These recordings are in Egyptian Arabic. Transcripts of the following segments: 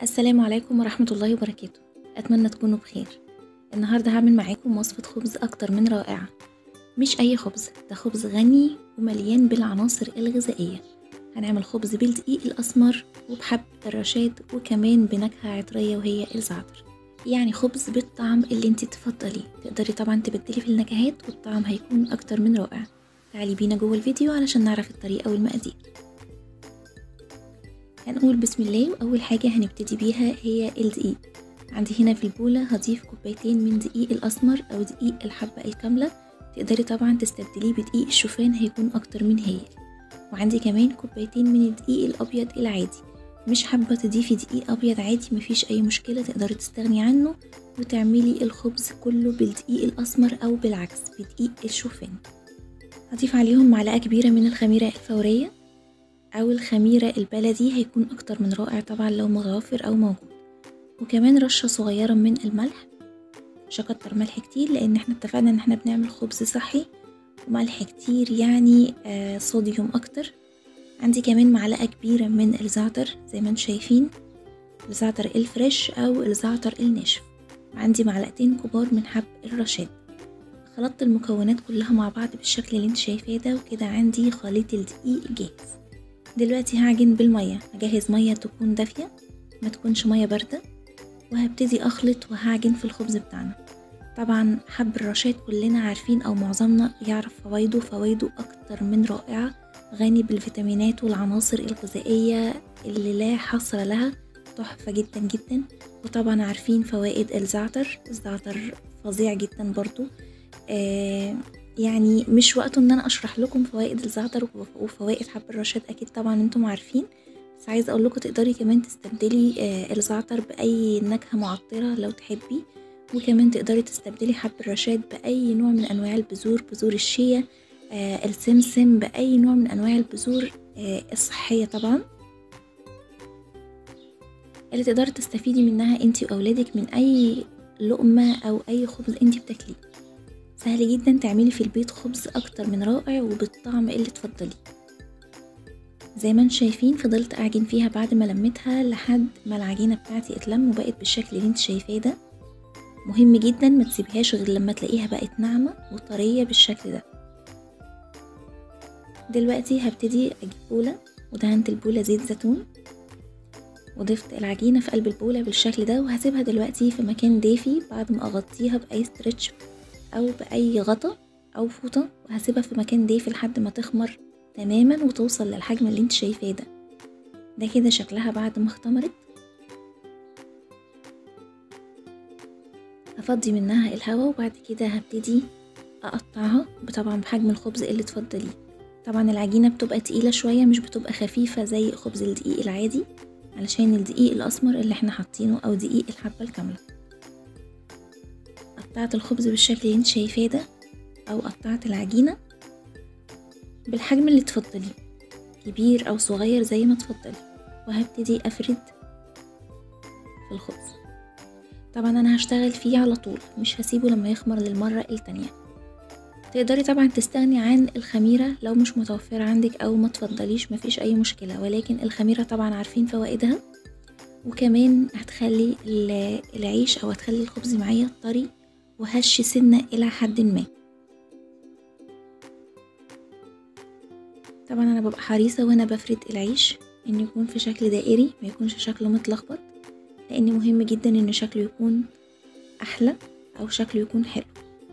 السلام عليكم ورحمة الله وبركاته أتمنى تكونوا بخير النهاردة هعمل معاكم وصفة خبز أكتر من رائعة مش أي خبز ده خبز غني ومليان بالعناصر الغذائية هنعمل خبز بالدقيق الأسمر وبحب الرشاد وكمان بنكهة عطرية وهي الزعتر يعني خبز بالطعم اللي انت تفضليه تقدري طبعا تبدلي في النكهات والطعم هيكون أكتر من رائع تعالي بينا جوه الفيديو علشان نعرف الطريقة والمقادير هنقول بسم الله وأول حاجة هنبتدي بيها هي الدقيق عندي هنا في البولة هضيف كوبايتين من دقيق الأسمر أو دقيق الحبة الكاملة تقدري طبعا تستبدليه بدقيق الشوفان هيكون أكتر من هايل وعندي كمان كوبايتين من الدقيق الأبيض العادي مش حابة تضيفي دقيق أبيض عادي مفيش أي مشكلة تقدري تستغني عنه وتعملي الخبز كله بالدقيق الأسمر أو بالعكس بدقيق الشوفان هضيف عليهم معلقة كبيرة من الخميرة الفورية أو الخميرة البلدي هيكون أكتر من رائع طبعا لو متوفر أو موجود وكمان رشة صغيرة من الملح مش هكتر ملح كتير لأن احنا اتفقنا ان احنا بنعمل خبز صحي وملح كتير يعني آه صوديوم أكتر عندي كمان معلقة كبيرة من الزعتر زي ما انتم شايفين الزعتر الفريش أو الزعتر الناشف عندي معلقتين كبار من حب الرشاد خلطت المكونات كلها مع بعض بالشكل اللي انت شايفاه ده وكده عندي خليط الدقيق جاهز دلوقتي هعجن بالمية هجهز مية تكون دافية ما تكونش مية باردة وهبتدي أخلط وهعجن في الخبز بتاعنا طبعا حب الرشاد كلنا عارفين أو معظمنا يعرف فوائده فوائده أكتر من رائعة غني بالفيتامينات والعناصر الغذائية اللي لا حصر لها تحفة جدا جدا وطبعا عارفين فوائد الزعتر الزعتر فظيع جدا برضو آه يعني مش وقته ان انا اشرح لكم فوائد الزعتر وفوائد حب الرشاد اكيد طبعا انتم عارفين بس عايزه اقول لكم تقدري كمان تستبدلي آه الزعتر باي نكهه معطره لو تحبي وكمان تقدري تستبدلي حب الرشاد باي نوع من انواع البذور بذور الشيا آه السمسم باي نوع من انواع البذور آه الصحيه طبعا اللي تقدري تستفيدي منها انتي واولادك من اي لقمه او اي خبز انتي بتاكليه سهل جدا تعملي في البيت خبز اكتر من رائع وبالطعم اللي تفضليه زي ما انتم شايفين فضلت اعجن فيها بعد ما لميتها لحد ما العجينه بتاعتي اتلم وبقت بالشكل اللي انت شايفاه ده مهم جدا ما تسيبهاش غير لما تلاقيها بقت ناعمه وطريه بالشكل ده دلوقتي هبتدي اجيب بوله ودهنت البوله زيت زيتون وضفت العجينه في قلب البوله بالشكل ده وهسيبها دلوقتي في مكان دافي بعد ما اغطيها باي ستريتش او باي غطا او فوطه وهسيبها في مكان دافي لحد ما تخمر تماما وتوصل للحجم اللي انت شايفاه ده ده كده شكلها بعد ما اختمرت هفضي منها الهواء وبعد كده هبتدي اقطعها طبعا بحجم الخبز اللي تفضليه طبعا العجينه بتبقى تقيله شويه مش بتبقى خفيفه زي خبز الدقيق العادي علشان الدقيق الاسمر اللي احنا حاطينه او دقيق الحبه الكامله قطعت الخبز بالشكل اللي انت شايفاه ده او قطعت العجينه بالحجم اللي تفضليه كبير او صغير زي ما تفضلي وهبتدي افرد في الخبز طبعا انا هشتغل فيه على طول مش هسيبه لما يخمر للمره التانية تقدري طبعا تستغني عن الخميرة لو مش متوفرة عندك او ما تفضليش مفيش اي مشكلة ولكن الخميرة طبعا عارفين فوائدها وكمان هتخلي العيش او هتخلي الخبز معايا طري وهش سنة إلى حد ما طبعا أنا ببقى حريصة وأنا بفرد العيش إن يكون في شكل دائري ما يكونش شكله متلخبط لأن مهم جدا إن شكله يكون أحلى أو شكله يكون حلو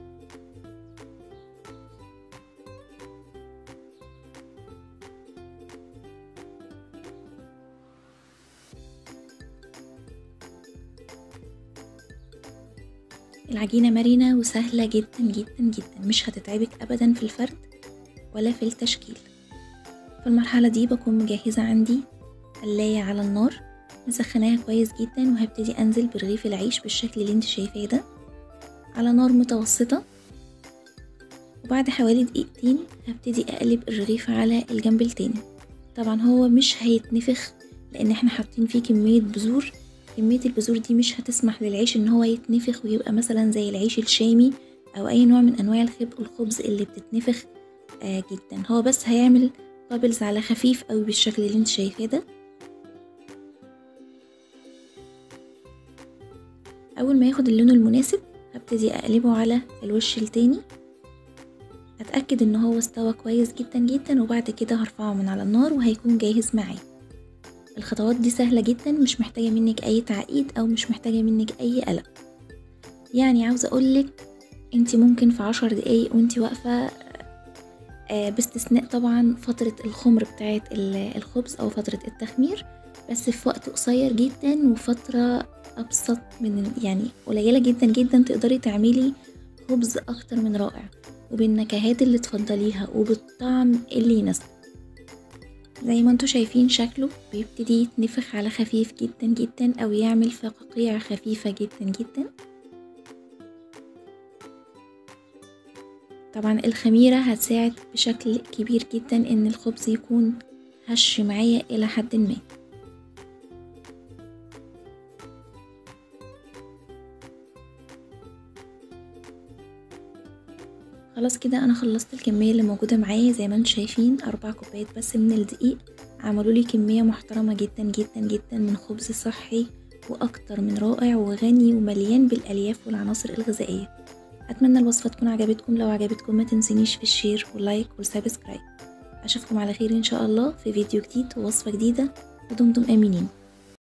العجينة مرنة وسهلة جدا جدا جدا مش هتتعبك أبدا في الفرد ولا في التشكيل في المرحلة دي بكون مجهزة عندي قلاية على النار مسخناها كويس جدا وهبتدي أنزل برغيف العيش بالشكل اللي انت شايفاه ده على نار متوسطة وبعد حوالي دقيقتين هبتدي أقلب الرغيف على الجنب التاني طبعا هو مش هيتنفخ لأن احنا حاطين فيه كمية بذور كمية البذور دي مش هتسمح للعيش ان هو يتنفخ ويبقى مثلا زي العيش الشامي او اي نوع من انواع الخبز اللي بتتنفخ آه جدا هو بس هيعمل بابلز على خفيف قوي بالشكل اللي انت شايفاه ده اول ما ياخد اللون المناسب هبتدي اقلبه على الوش التاني اتاكد ان هو استوى كويس جدا جدا وبعد كده هرفعه من على النار وهيكون جاهز معايا الخطوات دي سهلة جدا مش محتاجة منك أي تعقيد أو مش محتاجة منك أي قلق يعني عاوزة أقولك انت ممكن في عشر دقايق وانت واقفة آه، باستثناء طبعا فترة الخمر بتاعت الخبز أو فترة التخمير بس في وقت قصير جدا وفترة أبسط من يعني قليلة جدا جدا تقدري تعملي خبز أكتر من رائع وبالنكهات اللي تفضليها وبالطعم اللي يناسبك زي ما انتوا شايفين شكله بيبتدي يتنفخ على خفيف جدا جدا او يعمل فقاقيع خفيفة جدا جدا طبعا الخميرة هتساعد بشكل كبير جدا ان الخبز يكون هش معايا الى حد ما خلاص كده انا خلصت الكميه اللي موجوده معايا زي ما انتم شايفين اربع كوبايات بس من الدقيق عملوا لي كميه محترمه جدا جدا جدا من خبز صحي واكتر من رائع وغني ومليان بالالياف والعناصر الغذائيه اتمنى الوصفه تكون عجبتكم لو عجبتكم ما تنسونيش في الشير واللايك والسبسكرايب اشوفكم على خير ان شاء الله في فيديو جديد ووصفه جديده ودمتم امنين